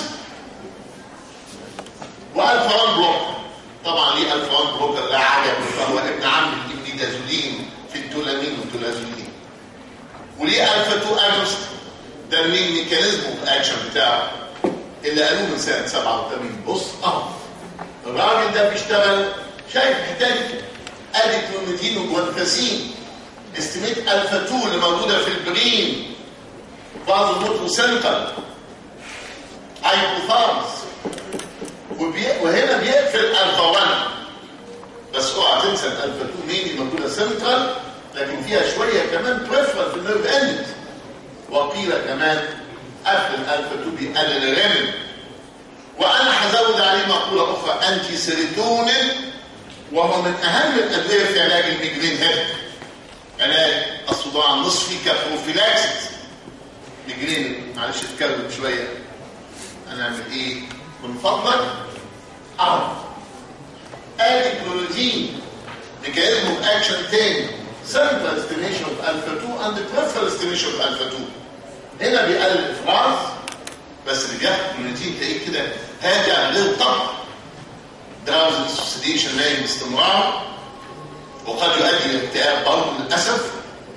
والفا 1 بلوكر طبعا ليه الفا 1 بلوكر لا عجب فهو ابن عم الاميدازولين في التولامين والتولازولين وليه الفا 2 اجونست ده المين ميكانيزم اوف اكشن بتاعه اللي قالوه من سنه 87 بص اهو الراجل ده بيشتغل شايف الحكايه ادي كلونيتين وجوانفاسين استيميت الفا 2 اللي موجوده في البرين بعض الموتو سنتر هايبوثالامس وبي... وهنا بيقفل الفا 1 بس اوعى تنسى الالفا 2 مين موجوده سنترال لكن فيها شويه كمان بريفرال في النيرف اند وقيل كمان قفل الالفا 2 بيقلل الرنين وانا هزود عليه مقوله اخرى انتي سيروتونين وهو من اهم الادويه في علاج الميجرين هيد علاج الصداع النصفي كبروفيلاكسيس ميجرين معلش اتكلم شويه هنعمل ايه من فضلك اهو ادي كلوروجين ميكانيزم اوف اكشن تاني سنترال ستيميشن اوف الفا 2 اند بريفرال ستيميشن اوف الفا 2 هنا بيقلل الافراز بس اللي بياخد كلوروجين تلاقيه كده هادي على غير طبع دراوز سيديشن نايم باستمرار وقد يؤدي الى اكتئاب برضه للاسف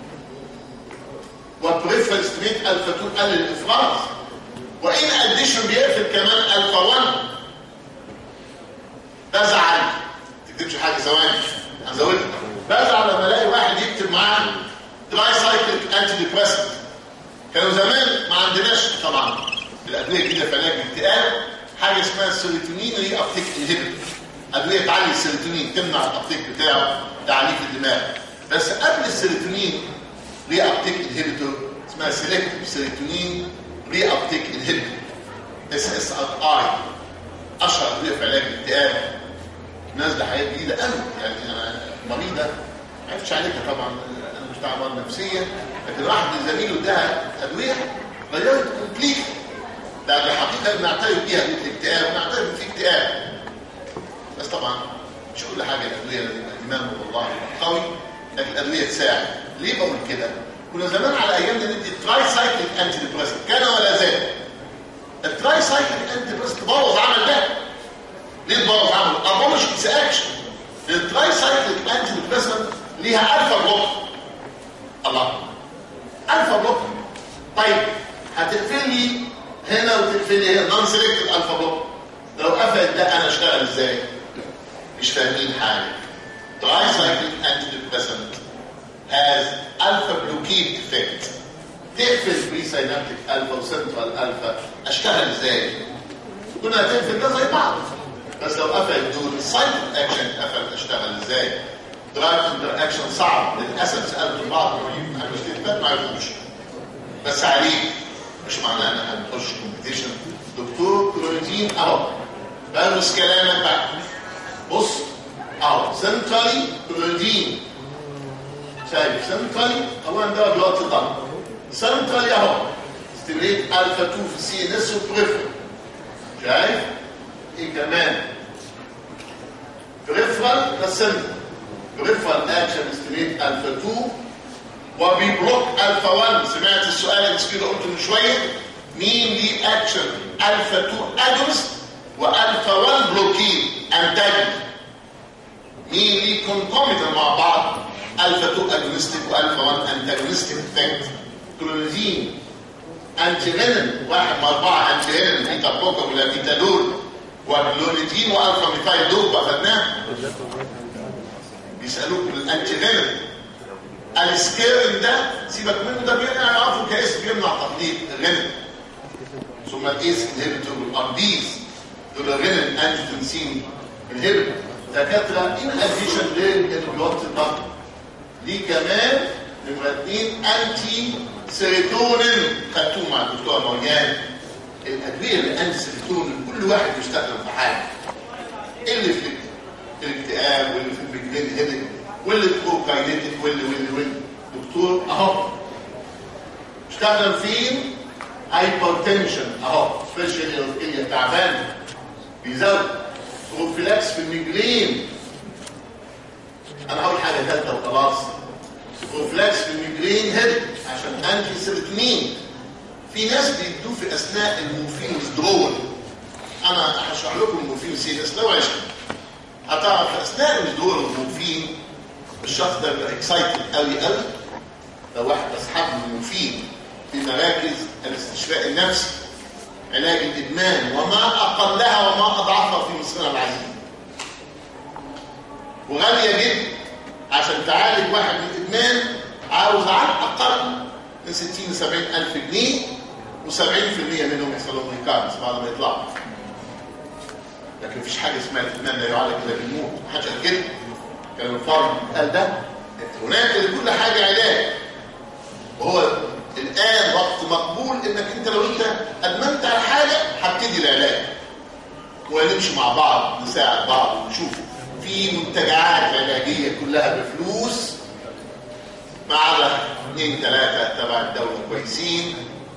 وبريفرال ستيميت الفا 2 قلل الافراز وان اديشن بيقفل كمان الفا 1 بزعل ما تكتبش حاجه ثواني هزودها بزعل لما الاقي واحد يكتب معاه تراي سايكليك انتي ديبريسنت كانوا زمان ما عندناش طبعا الادويه كده في علاج الاكتئاب حاجه اسمها السيروتونين ري ابتيك انهبيتور ادويه تعلي السيروتونين تمنع الابتيك بتاعه تعليق الدماغ بس قبل السيروتونين ري ابتيك انهبيتور اسمها سيلكتيف سيروتونين ري ابتيك انهبيتور اس اس ار اي اشهر ادويه في علاج الاكتئاب نازله حاجات جديده قوي يعني انا مريضه ما عرفتش عليها طبعا انا مش بتاع امراض نفسيه لكن واحد من زميله اداها ادويه غيرت كومبليت ده الحقيقه بنعترف بيها ادويه الاكتئاب بنعترف في اكتئاب بس طبعا مش كل حاجه الادويه لازم الايمان والله قوي لكن الادويه تساعد ليه بقول كده؟ كنا زمان على ايامنا ندي تراي سايكليك انتي ديبريسنت كان ولا زال التراي سايكليك انتي ديبريسنت بوظ عمل ده ليه تبوظ عمل ابولش اتس اكشن التراي سايكليك انتي ديبريسنت ليها الفا بلوك الله الفا بلوك طيب هتقفل لي هنا وتقفل لي هنا نون سيلكتيف الفا بلوك لو قفلت ده انا اشتغل ازاي مش فاهمين حاجه تراي سايكليك انتي ديبريسنت has alpha blockade effect تقفل بري سينابتيك الفا وسنترال الفا اشتغل ازاي كنا هتقفل ده زي بعض بس لو قفل دول سايد اكشن قفل اشتغل ازاي درايف انتر اكشن صعب للاسف سالت بعض المستشفيات ما يعرفوش بس عليه مش معناه ان احنا نخش كومبيتيشن دكتور كلوريدين اهو بلمس كلامك بقى بص اهو سنترالي كلوريدين شايف سنترالي اولا ده بيوطي الضغط سنترالي اهو ستيميت الفا 2 في سي ان اس وبريفر شايف ايه كمان بريفرال بسنتر بريفرال اكشن ستيميت الفا 2 وبيبلوك الفا 1 سمعت السؤال اللي كده قلته من شويه مين ليه اكشن الفا 2 اجونست والفا 1 بلوكين انتاجونست مين ليه كونكوميتنت مع بعض الفا 2 اجونستيك والفا 1 انتاجونستيك افكت كلونيزين انتي رينين واحد من اربعه انتي رينين بيتا بوكا ولا فيتادول وكلونيدين والفا ميثايل دوب اخذناه بيسالوك الانتي رينين السكيرن ده سيبك منه ده بيمنع يعرفوا كاسم بيمنع تقليد الرينين ثم الايس انهبيتور والاربيز دول الرينين انجيوتنسين انهبيتور دكاتره ان اديشن للبيوت الضغط دي كمان نمرة اتنين انتي سيروتونين خدتوه مع الدكتور مرجان الادويه اللي انتي سيروتونين كل واحد يستخدم في حاجه اللي في الاكتئاب واللي في البيجمنت هيدك واللي بروكاينيتك واللي واللي واللي دكتور اهو اشتغل فين هايبرتنشن اهو سبيشال ايه تعبان بيزود بروفيلاكس في الميجرين انا هقول حاجه ثالثه وخلاص بروفيلاكس في الميجرين هيد عشان انتي سيرتمين في ناس بيدوه في اثناء المورفين ويزدرول انا هشرح لكم المورفين سيريس لو عشت هتعرف في اثناء الويزدرول والمورفين الشخص ده بيبقى اكسايتد قوي قوي لو واحد اسحب من المورفين في مراكز الاستشفاء النفسي علاج الادمان وما اقلها وما اضعفها في مصرنا العزيز وغاليه جدا عشان تعالج واحد من الادمان عاوز على الاقل من 60 ل 70 الف جنيه و70% منهم يحصل لهم ريكارنس بعد ما يطلعوا لكن مفيش حاجه اسمها الادمان لا يعالج الا بالموت محدش قال كده كلام الفارم قال ده هناك لكل حاجه علاج وهو الان وقت مقبول انك انت لو انت ادمنت على حاجه هبتدي العلاج ونمشي مع بعض نساعد بعض ونشوف في منتجعات علاجيه كلها بفلوس ما عدا اثنين ثلاثه تبع الدوله كويسين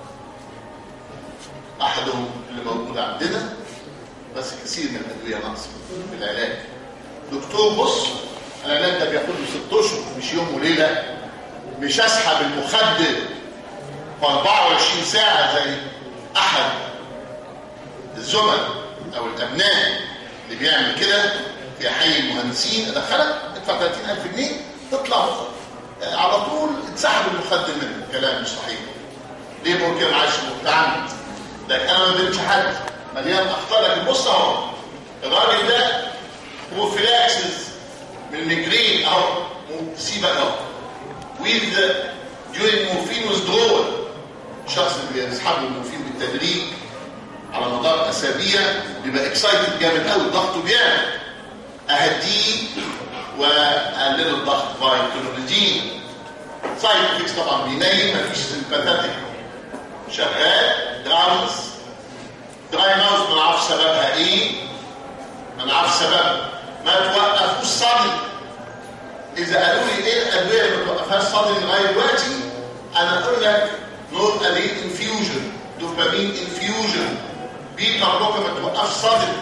احدهم اللي موجود عندنا بس كثير من الادويه ناقصه في العلاج دكتور بص العلاج ده بياخد له ست اشهر مش يوم وليله مش اسحب المخدر في 24 ساعه زي احد الزملاء او الابناء اللي بيعمل كده في حي المهندسين ادخلك ادفع 30000 جنيه تطلع على طول اتسحب المخدر منه كلام مش صحيح ليه بقول كده معلش متعمد لكن انا ما بديتش حد مليان اخطاء لكن بص اهو الراجل ده بروفيلاكسس من الميجرين اهو سيبك اهو with during morphine withdrawal الشخص اللي بيسحب له المورفين بالتدريج على مدار اسابيع بيبقى اكسايتد جامد قوي ضغطه بيعلى اهديه واقلل الضغط باي كلونيدين سايد افكتس طبعا بينيم مفيش سمباتيك شغال دراونز دراي ماوس ما نعرفش سببها ايه ما نعرفش سببها ما توقفوش صدري اذا قالوا لي ايه الادويه اللي ما توقفهاش صدري لغايه دلوقتي انا اقول لك نور ادين انفيوجن دوبامين انفيوجن بيتا بلوكر ما توقفش صدري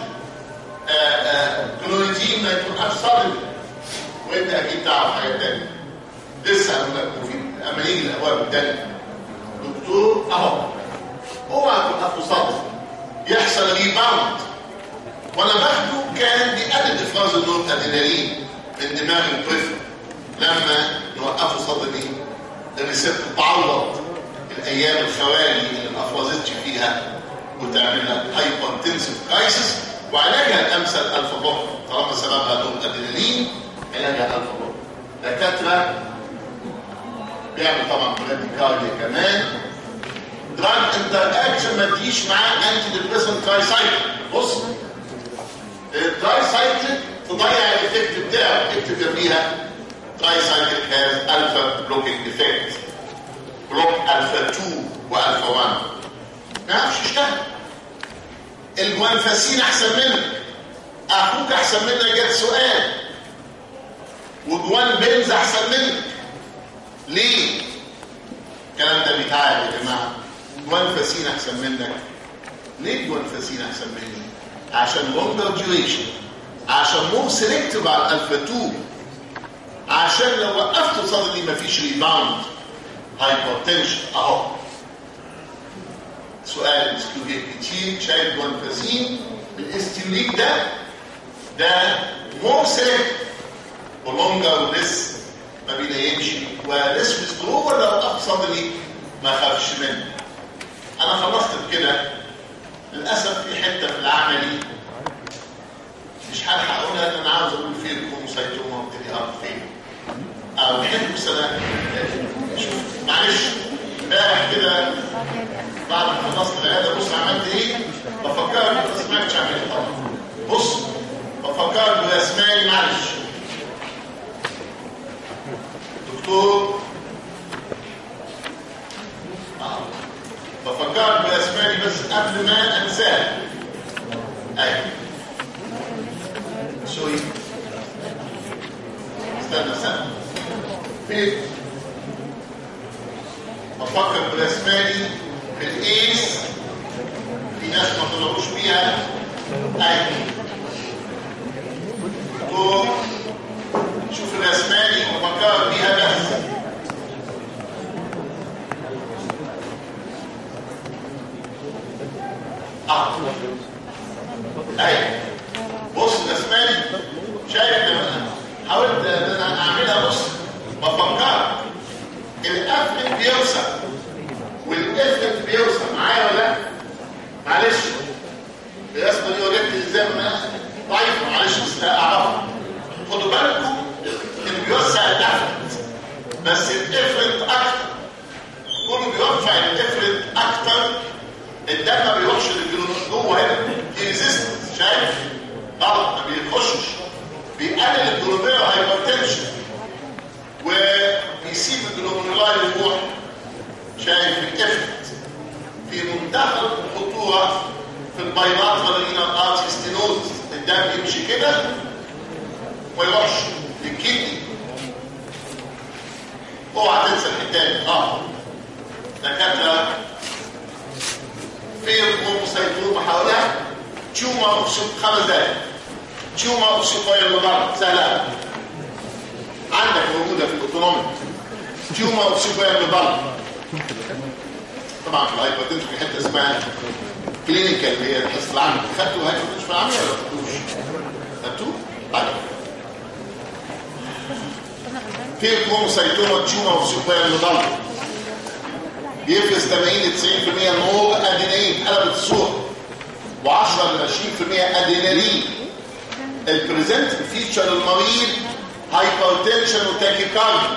كلونيدين ما توقفش صدري وانت اكيد تعرف حاجه ثانيه لسه هقول لك مفيد اما نيجي الابواب الثانيه دكتور اهو اوعى توقفوا صدري يحصل ريباوند وانا باخده كان بيقلل افراز النور ادرينالين من دماغ الطفل لما نوقفه صدري الريسبت تعوض الايام الخوالي اللي ما افرزتش فيها وتعمل لها هايبرتنسيف كرايسيس وعلاجها الامثل الفا بلوك طالما سببها نور ادرينالين علاجها الفا بلوك دكاتره بيعمل طبعا براديكارديا كمان دراج انتر اكشن ما تجيش معاه انتي ديبريسنت تراي سايكل بص التراي سايكل تضيع الايفكت بتاعه اكتب جنبيها تراي سايكل هاز الفا بلوكينج افكت بلوك الفا 2 والفا 1 ما يعرفش يشتغل الجوانفاسين احسن منك اخوك احسن منك جت سؤال وجوان بنز احسن منك ليه الكلام ده بيتعاد يا جماعه جوانفاسين احسن منك ليه جوانفاسين احسن مني عشان لونجر ديوريشن عشان مور سيلكتيف على الالفا 2 عشان لو وقفت صدري مفيش ريباوند هايبرتنشن اهو سؤال مسكوجيت كتير شايف جوانفاسين الاستيوليك ده ده مور سيلكتيف ولونجر ولس ما بينيمش ولس ويزدرو ولا وقفت صدري ما خافش منه انا خلصت بكده للاسف في حته في العملي مش هلحق اقولها ان انا عاوز اقول فين الكروموسايتوما وابتدي اعرف فين او بحب سنه شوف معلش امبارح كده بعد ما خلصت العياده بص عملت ايه بفكرك ما سمعتش عملت طبعا بص بفكرك باسمائي معلش دكتور آه. بفكرك باسمائي بس قبل ما انساه ايوه سوري استنى استنى فين بفكر برسمالي في الايس في ناس ما طلعوش بيها اي دكتور شوف الرسمالي وفكر بيها بس اه اي بص الرسمالي شايف لما حاولت ان انا اعملها بص بفكر الافلت بيوسع والافلت بيوسع معايا ولا لا معلش الرسمه دي وريتني ازاي ما ضعيفه معلش بس اعرفها خدوا بالكم ان بيوسع الافلت بس الافلت اكتر كله بيوسع الافلت اكتر الدم ما بيروحش للجلوكوز جوه هنا في ريزيستنس شايف غلط ما بيخشش بيقلل الجلوبير هايبرتنشن وبيسيب الجلوبيرولاي يروح شايف الافكت في منتهى الخطوره في البيضات والرينا ارتي ستينوز الدم يمشي كده وما يروحش للكدني اوعى تنسى الحته اه دكاتره في الهوموسايتوما حواليها تيوما اوف خمس دقايق تيوما اوف سوباير مضار سهله عندك موجوده في الاوتونومي تيوما اوف سوباير مضار طبعا في الهايبرتنشن في حته اسمها كلينيكال اللي هي الحصه العامه خدتوا هايبرتنشن في العامه ولا خدتوش؟ خدتوه؟ طيب في الهوموسايتوما تيوما اوف سوباير مضار بيفرز 80 ل 90% نور ادينين قلبت الصوره و10 ل 20% ادينالين البريزنت فيتشر المريض هايبرتنشن وتاكيكارديا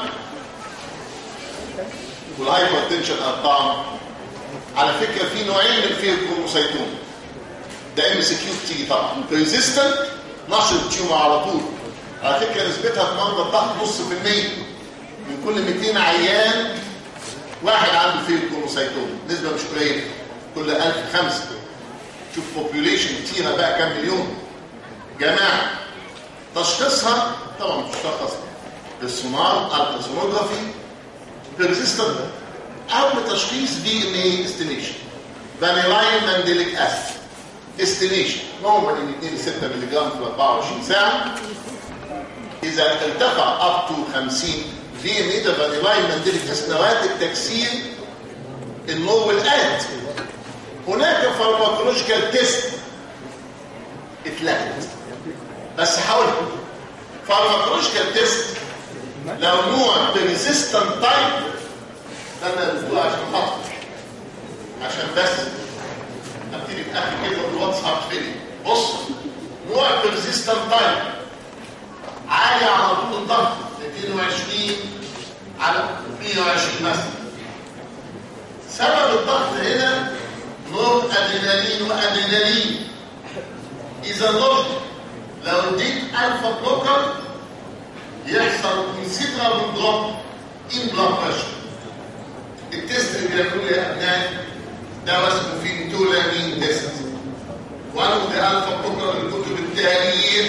والهايبرتنشن ارقام على فكره في نوعين من الفيروكروموسايتوم ده ام سي كيو بتيجي طبعا ريزيستنت نشر تيومر على طول على فكره نسبتها في مرضى الضغط نص في المية من كل 200 عيان واحد عنده فيه كروموسايتوم نسبة مش قليلة كل 1000 خمسة شوف بوبيوليشن كتيرة بقى كام مليون جماعة تشخيصها طبعا مش تشخص بالسونار التراسونوجرافي بيرزيستنت اول تشخيص دي ان ايه استيميشن فانيلاين مانديليك اسيد استيميشن نورمال من 2 ل 6 مللي جرام في 24 ساعه اذا ارتفع اب تو 50 في ميتا فانيلاين مانديليك اسيد نواتج تكسير النور والاد هناك فارماكولوجيكال تيست اتلغت بس حاول فارماكولوجيكال تيست لو نوع بريزيستنت تايب انا بقول عشان خاطر عشان بس ابتدي اتاكد كده بالواتساب فيديو بص نوع بريزيستنت تايب عالي على طول الضغط 22 على 120 مثلا سبب الضغط هنا نور ادرينالين وادرينالين اذا ضغط لو اديت الفا بلوكر يحصل كونسيدرابل دروب ان بلاد بريشر التست اللي بيعملوه يا ابنائي ده اسمه فينتولامين تيست وانا ده الفا بلوكر من كتب التاريخ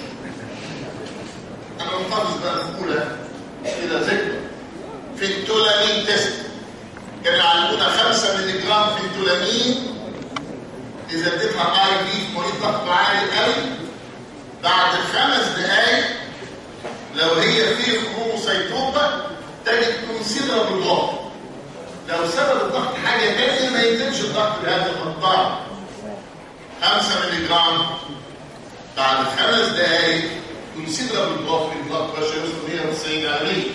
انا محافظ بقى الاولى الى ذكر فينتولامين تيست كانوا يعلمونا 5 مللي جرام فينتولامين اذا اديتها اي في في مريض ضغط عالي قوي بعد خمس دقائق لو هي في كروموسايتوما تجد كونسيدرابل ضغط لو سبب الضغط حاجه ثانيه ما ينزلش الضغط بهذا المقدار 5 مللي جرام بعد خمس دقائق كونسيدرابل ضغط في البلاد بريشر يوصل 190 على 100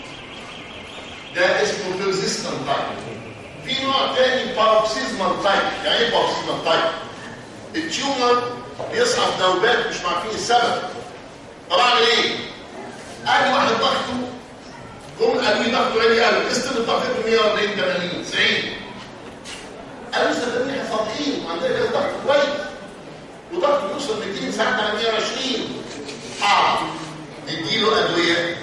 ده اسمه بيرزيستنت تايب في نوع تاني باروكسيزمال تايب يعني ايه باروكسيزمال تايب التيومر بيصعد نوبات مش عارفين السبب طب اعمل ايه ادي واحد ضغطه جم قالوا لي ضغطه عالي قوي قسط الضغط 140 80 90 قالوا لسه ده احنا فاضيين وعندنا كده ضغط كويس وضغطه يوصل 200 ساعات على 120 اه نديله ادويه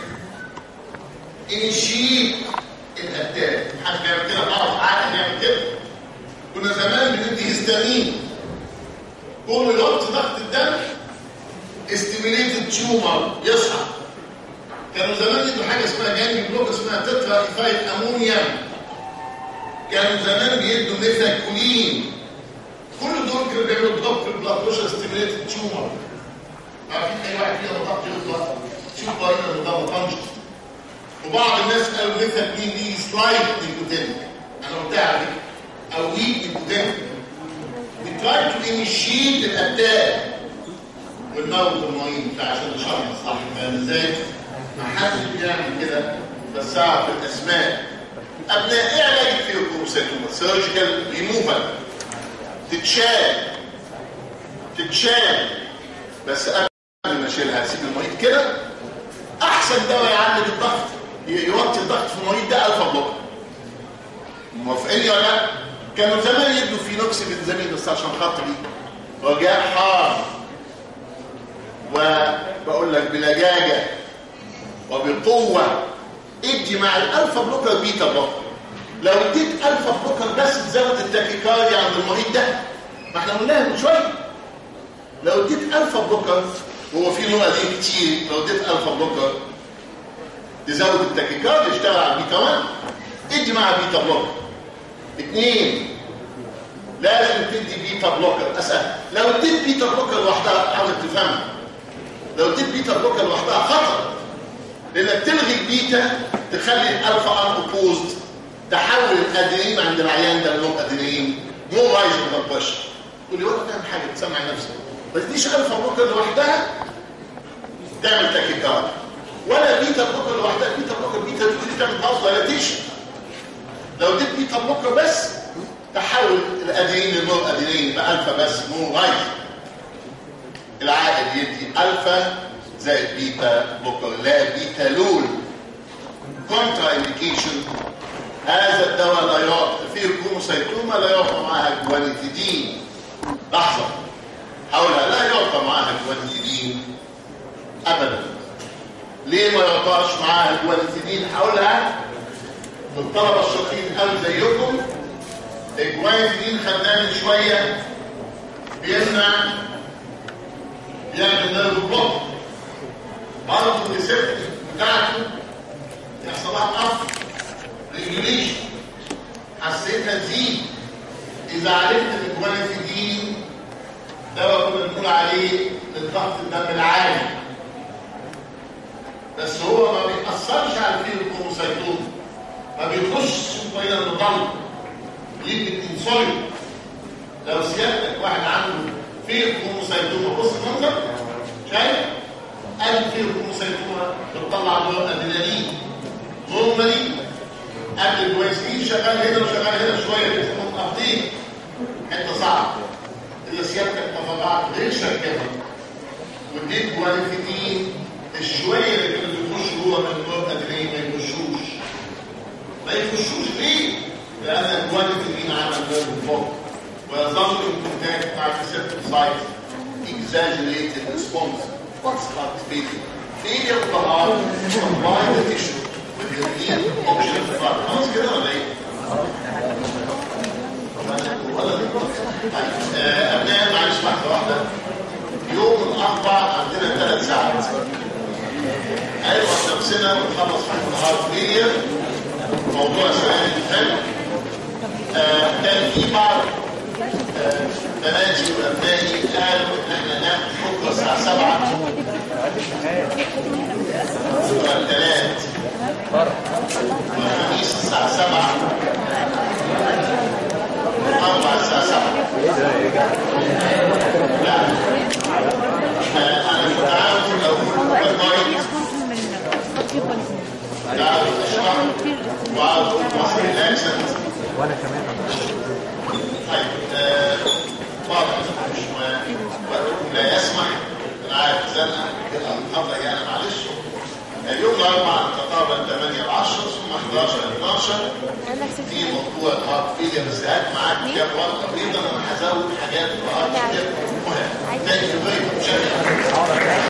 انشيت الاتاك محدش بيعمل كده بعرف عادي بيعمل كده كنا زمان بندي هيستامين كل يحط ضغط الدم استيميليتد تيومر يصحى كانوا زمان يدوا حاجه اسمها جانبي بلوك اسمها تترا ايثايل امونيوم كانوا زمان بيدوا ميثاكولين كل دول كانوا بيعملوا بلوك في البلاد بريشر ستيميليتد تيومر عارفين اي واحد فينا ضغط يطلع شوف بقى ان ده طنش وبعض الناس قالوا ميثاكولين دي سلايد نيكوتين انا قلتها على فكره او ويك نيكوتين بتراي تو انيشيت الاتاك والموت المريض عشان نشرح صح فاهم ازاي؟ ما حدش بيعمل كده بس اعرف الاسماء ابناء ايه علاج الفيروكوموسيتوما سيرجيكال ريموفال تتشال تتشال بس قبل ما اشيلها اسيب المريض كده احسن دواء يعالج الضغط يوطي الضغط في المريض ده الفا بلوك موافقين ولا لا؟ كانوا زمان يدوا فينوكس بنزامين بس عشان خاطري رجاء حار وبقول لك بلجاجه وبقوه ادي مع الالفا بلوكر بيتا بلوكر لو اديت الفا بلوكر بس تزود التاكيكارديا عند المريض ده ما احنا قلناها من شويه لو اديت الفا بلوكر هو في نوع دي كتير لو اديت الفا بلوكر تزود التاكيكارديا يشتغل على البيتا 1 ادي مع بيتا بلوكر اثنين لازم تدي بيتا بلوكر اسال لو اديت بيتا بلوكر لوحدها حاول تفهمها لو اديت بيتا بلوكر لوحدها خطر لانك تلغي البيتا تخلي الالفا ان اوبوزد تحول الادرينالين عند العيان ده لهم ادرينالين مو رايز من البشر تقول لي ولا تعمل حاجه تسمع نفسك ما تديش الفا بلوكر لوحدها تعمل تاكيكارد ولا بيتا بلوكر لوحدها بيتا بلوكر بيتا دي تعمل باوز ولا تيش لو اديت بيتا بلوكر بس تحول الادرينالين لنور ادرينالين يبقى الفا بس مو رايز العائد يدي الفا زائد بيتا بلوكر لا بيتا لول كونترا انديكيشن هذا الدواء لا يعطى فيه الكروموسيتوما لا يعطى معها جوانيتيدين لحظه حولها لا يعطى معها جوانيتيدين ابدا ليه ما يعطاش معاها الجوانيتيدين حولها الطلبه الشاطرين قوي زيكم الجوانيتيدين خدناه من شويه بيمنع يعمل نيرف بلوك برضه الريسبت بتاعته يحصل لها قف ريجوليشن حسيتها تزيد اذا عرفت ان الجوانيتيدين دواء كنا بنقول عليه للضغط الدم العالي بس هو ما بيأثرش على الفيروكوموسيتوم ما بيخش بين النظام يدي الانسولين لو سيادتك واحد عنده فيروكوموسيتوم بص المنظر شايف قال فيروكوموسيتوم بتطلع دور ادرينالين نورمالي قبل الكويسين شغال هنا وشغال هنا شويه بيسموهم ابديت حته صعبه اللي سيادتك تفرعت غير شركتها واديت جوانيفيتين الشويه اللي كانوا بيخشوا جوه من النور ادرينالين ما يخشوش ما يخشوش ليه؟ لان الجوانيفيتين عمل نيرف بلوك ويظل الكونتاكت مع الريسبتور سايت exaggerated response what's heart failure failure of the heart supply the tissue with the real oxygen of the heart خلاص كده ولا ايه؟ ولا دي ابناء معلش واحده واحده يوم الاربعاء عندنا ثلاث ساعات ايوه نفسنا ونخلص في النهار فيلير موضوع سؤال الفن آه كان في بعض آه بناتي وابنائي قالوا ان احنا ناخد بكره الساعه 7 بكره الثلاث والخميس الساعه 7 الاربع الساعه 7 لا آه انا كنت عاوز اقول والله تعالوا اشرح وعاوز اقول مصر الاكسنت وانا كمان طيب آه، واضح مش وقتكم لا يسمح انا عارف زنقه كده النهارده يعني معلش اليوم الاربعاء تقابل 8 ل 10 ثم 11 ل 12 في موضوع الهارت فيلير بس هات معاك كام ورقه بيضاء انا هزود حاجات في الهارت فيلير مهم ثانك يو فيري ماتش